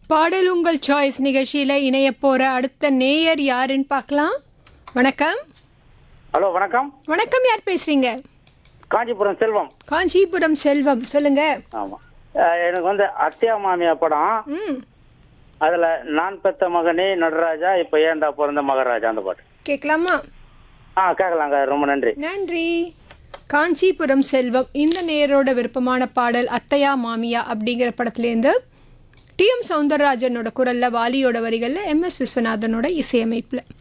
பாடல் உங்கள் சாய்ஸ் நிகழ்ச்சியில் இணைய போகிற அடுத்த நேயர் யாருன்னு பார்க்கலாம் வணக்கம் ஹலோ வணக்கம் வணக்கம் யார் பேசுகிறீங்க காஞ்சிபுரம் செல்வம் காஞ்சிபுரம் செல்வம் சொல்லுங்க ஆமாம் எனக்கு வந்து அத்தியா மாமியா படம் ம் அதில் நான் பெத்த மகனே நடராஜா இப்போ ஏண்டா பிறந்த மகராஜா அந்த பாட்டு கேட்கலாமா ஆ கேட்கலாங்க ரொம்ப நன்றி நன்றி காஞ்சிபுரம் செல்வம் இந்த நேரோட விருப்பமான பாடல் அத்தையா மாமியா அப்படிங்கிற படத்துலேருந்து டி எம் சவுந்தரராஜனோட குரல்ல வாலியோட வரிகளில் எம் எஸ் விஸ்வநாதனோட இசையமைப்பில்